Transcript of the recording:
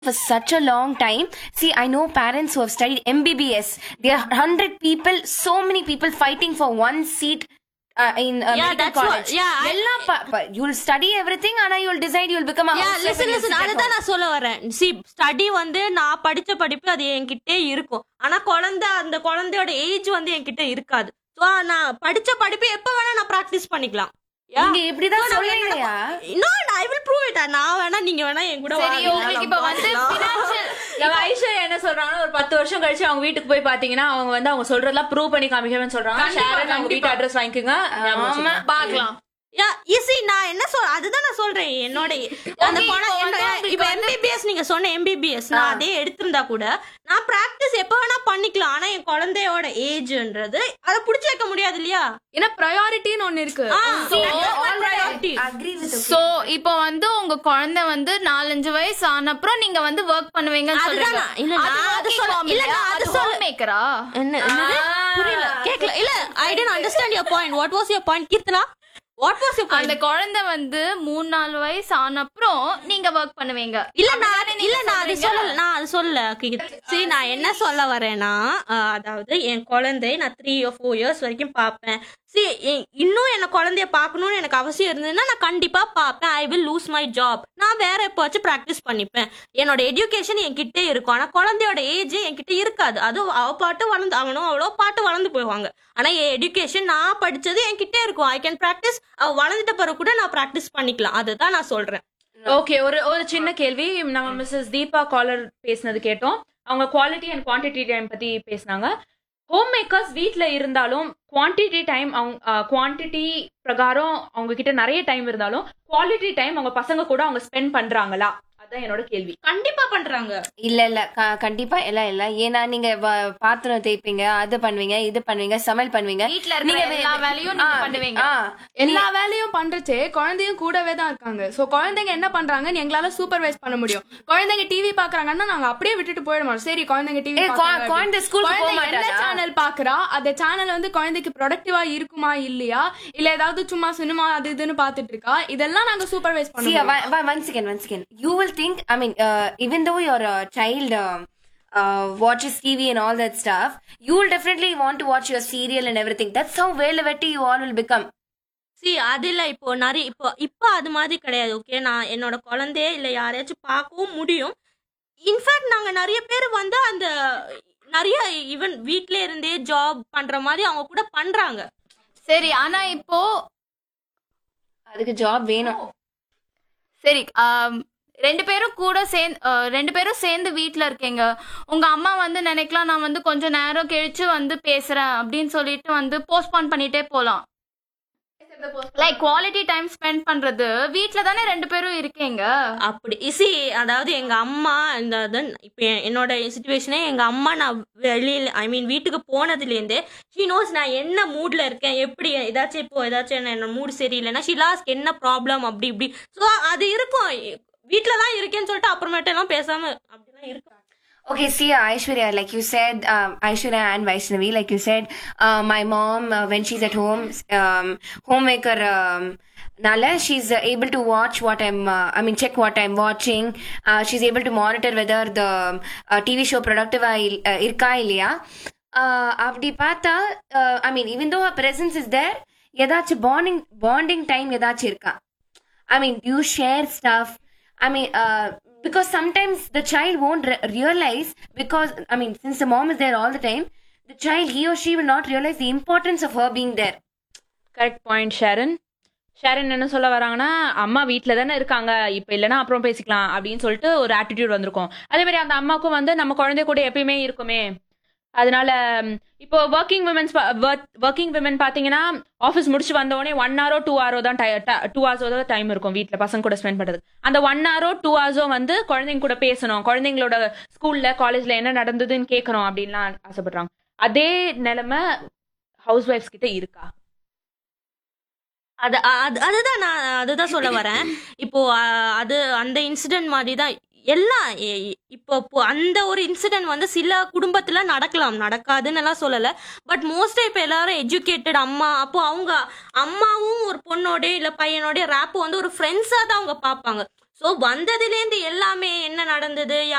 for such a long time. See, I know parents who have studied MBBS. There are hundred people, so many people fighting for one seat uh, in uh, Yeah, medical that's what- college. yeah, I- எல்லாம் ப- ப- you'll study everything, ஆனா you'll decide you'll become a Yeah, housewife listen, and you'll listen. sit at அதுதான் home. நான் சொல்ல வரேன் C study வந்து நான் படிச்ச படிப்பு அது என்கிட்ட இருக்கும் ஆனா குழந்தை அந்த குழந்தையோட ஏஜ் வந்து என்கிட்ட இருக்காது சோ நான் படிச்ச படிப்பு எப்ப வேணா நான் பிராக்டிஸ் பண்ணிக்கலாம் Yeah. நீங்க இப்படிதான் So, நான் சொல்றீங்கயா? No, no, I will prove it. நான் வேணா நீங்க வேணா என் கூட சரி வாங்க. உங்களுக்கு இப்ப வந்து financial நம்ம ஐஸ்வர்யா என்ன சொல்றாங்கன்னா ஒரு பத்து வருஷம் கழிச்சு அவங்க வீட்டுக்கு போய் பாத்தீங்கன்னா அவங்க வந்து அவங்க சொல்றதெல்லாம் ப்ரூவ் பண்ணி காமிக்கணும்னு சொல்றாங்க கண்டிப்பா, ஷேரன் அவங்க வீட்டு கண்டிப்பா. அட்ரஸ் வாங்கிக்கோங்க ஞாபகம் வச்சுக்கோங்க. பாக்கலாம் Yeah, you see, நான் என்ன சொல் அதுதான் நான் சொல்றேன் என்னோட அந்த Okay, பணம் இப்போ வந்து என்னோட- உங்களுக்கு இப்ப வந்து- எம்பிபிஎஸ் நீங்க சொன்ன எம்பிபிஎஸ் நான் அதே எடுத்திருந்தா கூட நான் பிராக்டிஸ் எப்ப வேணா பண்ணிக்கலாம் ஆனா என் குழந்தையோட ஏஜ்ன்றது அதை புடிச்சு வைக்க முடியாது இல்லையா ஏன்னா ப்ரையாரிட்டின்னு ஒண்ணு இருக்கு ஆ, So, that's my priority. Agree with you. So இப்போ வந்து உங்க குழந்தை வந்து நாலஞ்சு வயசு ஆனப்புறம் நீங்க வந்து ஒர்க் பண்ணுவீங்கன்னு அதுதான் சொல்றீங்க நான்- இல்ல, நான் அது சொல்ல- இல்ல, நான் அது சொல்ல- மேக்கரா என்ன என்னது? புரியல கேக்கல இல்ல I don't understand your point what was your point Keerthana what was your அந்த பாயிண்ட் குழந்தை வந்து மூணு நாலு வயசு ஆனப்புறம் நீங்க ஒர்க் பண்ணுவீங்க இல்ல நான் இல்ல நான் அது சொல்லல நான் அது சொல்லல சரி நான் என்ன சொல்ல வரேன்னா அஹ், அதாவது என் குழந்தை நான் த்ரீ or ஃபோர் இயர்ஸ் வரைக்கும் பார்ப்பேன் சரி இன்னும் என்ன குழந்தைய பார்க்கணும்னு எனக்கு அவசியம் இருந்ததுன்னா நான் கண்டிப்பா பார்ப்பேன் I will lose my job நான் வேற எப்போச்சும் ப்ராக்டிஸ் பண்ணிப்பேன் என்னோட எஜுகேஷன் என்கிட்ட இருக்கும் ஆனா குழந்தையோட ஏஜ் என்கிட்ட இருக்காது அது அவ பாட்டு வளர்ந்து அவனும் அவ்வளோ பாட்டு வளர்ந்து போயிடுவாங்க ஆனா என் எஜுகேஷன் நான் படிச்சது என்கிட்ட இருக்கும் ஐ கேன் ப்ராக்டிஸ் அவ வளர்ந்துட்ட பிறகு கூட நான் ப்ராக்டிஸ் பண்ணிக்கலாம் அதுதான் நான் சொல்றேன் ஓகே ஒரு ஒரு சின்ன கேள்வி நம்ம மிஸ்ஸஸ் தீபா காலர் பேசினது கேட்டோம் அவங்க குவாலிட்டி அண்ட் குவான்டிட்டி டைம் பத்தி பேசினாங்க ஹோம் மேக்கர்ஸ் வீட்ல இருந்தாலும் குவான்டிட்டி டைம் அவங்க குவான்டிட்டி பிரகாரம் அவங்க கிட்ட நிறைய டைம் இருந்தாலும் குவாலிட்டி டைம் அவங்க பசங்க கூட அவங்க ஸ்பெண்ட் பண்றாங்களா அதான் என்னோட கேள்வி கண்டிப்பா பண்றாங்க இல்ல இல்ல க- கண்டிப்பா எல்லாம் இல்ல ஏன்னா நீங்க வ- பாத்திரம் தேய்ப்பீங்க அது பண்ணுவீங்க இது பண்ணுவீங்க சமையல் பண்ணுவீங்க வீட்ல இருக்கிற வே- எல்லா வேலையும் நீங்க ஆ, பண்ணுவீங்க. ஆ. எல்லா வேலையும் பண்றச்சே குழந்தையும் கூடவே தான் இருக்காங்க சோ குழந்தைங்க என்ன பண்றாங்கன்னு எங்களால சூப்பர்வைஸ் பண்ண முடியும் குழந்தைங்க டிவி பாக்குறாங்கன்னா நாங்க அப்படியே விட்டுட்டு போயிட மாட்டோம் சரி குழந்தைங்க டிவி ஏய், குழ- குழந்தை ஸ்கூலுக்கு போக என்ன மாட்டாளா? சேனல் பாக்குறா அந்த சேனல் வந்து குழந்தைக்கு ப்ரொடக்டிவா இருக்குமா இல்லையா இல்ல ஏதாவது சும்மா சினிமா அது இதுன்னு பாத்துட்டு இருக்கா இதெல்லாம் நாங்க சூப்பர்வைஸ் See, பண்ணுவோம் uh, one, one second, one second. You will think, I mean, uh, even though your uh, child um, uh, watches TV and all that stuff, you will definitely want to watch your serial and everything. That's how well-vetty you all will become. See அது இல்ல இப்போ நிறைய இப்போ இப்போ அது மாதிரி கிடையாது okay நான் என்னோட குழந்தைய இல்ல யாரையாச்சும் பார்க்கவும் முடியும் இன்ஃபேக்ட் நாங்க நிறைய பேர் வந்து அந்த நிறைய ஈவன் வீட்ல இருந்தே ஜாப் பண்ற மாதிரி அவங்க கூட பண்றாங்க சரி ஆனா இப்போ அதுக்கு ஜாப் வேணும் சரி ஆம், ரெண்டு பேரும் கூட சேர்ந்து ரெண்டு பேரும் சேர்ந்து வீட்ல இருக்கீங்க உங்க அம்மா வந்து நினைக்கலாம் நான் வந்து கொஞ்ச நேரம் கழிச்சு வந்து பேசுறேன் அப்படின்னு சொல்லிட்டு வந்து போஸ்ட்போன் பண்ணிட்டே போலாம் லைக் குவாலிட்டி டைம் ஸ்பெண்ட் பண்றது வீட்ல தானே ரெண்டு பேரும் இருக்கீங்க அப்படி சி அதாவது எங்க அம்மா இந்த இது- இப்போ எ- என்னோட சுச்சுவேஷனே எங்க அம்மா நான் வெளியில ஐ மீன் வீட்டுக்கு போனதுலேருந்தே ஷீ நோஸ் நான் என்ன மூட்ல இருக்கேன் எப்படி ஏதாச்சும் இப்போ ஏதாச்சும் என்ன என்னோட மூடு சரியில்லைன்னா ஷி லாஸ்க் என்ன ப்ராப்ளம் அப்படி இப்படி ஸோ அது இருக்கும் வீட்டில தான் இருக்கேன்னு சொல்லிட்டு அப்புறமேட்டு எல்லாம் பேசாம அப்படிலாம் இருக்கும் Okay, see, Aishwarya, like you said, um, Aishwarya and Vaishnavi, like you said, uh, my mom, uh, when she's at home, um, homemaker, um, Nala, she's uh, able to watch what I'm, uh, I mean, check what I'm watching. Uh, she's able to monitor whether the uh, TV show productive இருக்கா இல்லையா அப்படி பார்த்தா I mean even though her presence is there ஏதாச்சும் bonding bonding time ஏதாச்சும் இருக்கா I mean, you share stuff. I mean, uh, because sometimes the child won't re- realize because I mean, since the mom is there all the time, the child he or she will not realize the importance of her being there. Correct point Sharon Sharon என்ன சொல்ல வராங்கன்னா அம்மா வீட்டில் தானே இருக்காங்க இப்போ இல்லைன்னா அப்புறம் பேசிக்கலாம் அப்படின்னு சொல்லிட்டு ஒரு ஆட்டிடியூட் வந்திருக்கும் அதே மாதிரி அந்த அம்மாவுக்கும் வந்து நம்ம குழந்தை கூட எப்பயுமே இருக்குமே அதனால ம், இப்போ ஒர்க்கிங் விமன்ஸ் ஒர்க்கிங் விமன் பார்த்தீங்கன்னா ஆஃபீஸ் முடிச்சு வந்த உடனே ஒன் ஹவரோ டூ ஹவரோ தான் டூ ஹவர்ஸோ தான் டைம் இருக்கும் வீட்டில் பசங்க கூட ஸ்பெண்ட் பண்ணுறது அந்த ஒன் ஹவரோ டூ ஹவர்ஸோ வந்து குழந்தைங்க கூட பேசணும் குழந்தைங்களோட ஸ்கூல்ல காலேஜ்ல என்ன நடந்ததுன்னு கேட்கணும் அப்படின்லாம் ஆசைப்படுறாங்க அதே நிலைமை ஹவுஸ் ஒய்ஃப்ஸ் கிட்ட இருக்கா அது அது அதுதான் நான் அதுதான் சொல்ல வரேன் இப்போ அஹ், அது அந்த இன்சிடென்ட் மாதிரி தான் எல்லாம் எ- இப்போ இப்போ அந்த ஒரு இன்சிடென்ட் வந்து சில குடும்பத்துல நடக்கலாம் நடக்காதுன்னு எல்லாம் சொல்லல பட் மோஸ்டா இப்போ எல்லாரும் எஜுகேட்டட் அம்மா அப்போ அவங்க அம்மாவும் ஒரு பொண்ணோட இல்ல பையனோட ரேப் வந்து ஒரு ஃப்ரெண்ட்ஸா தான் அவங்க பார்ப்பாங்க ஸோ வந்ததுலேருந்து எல்லாமே என்ன நடந்தது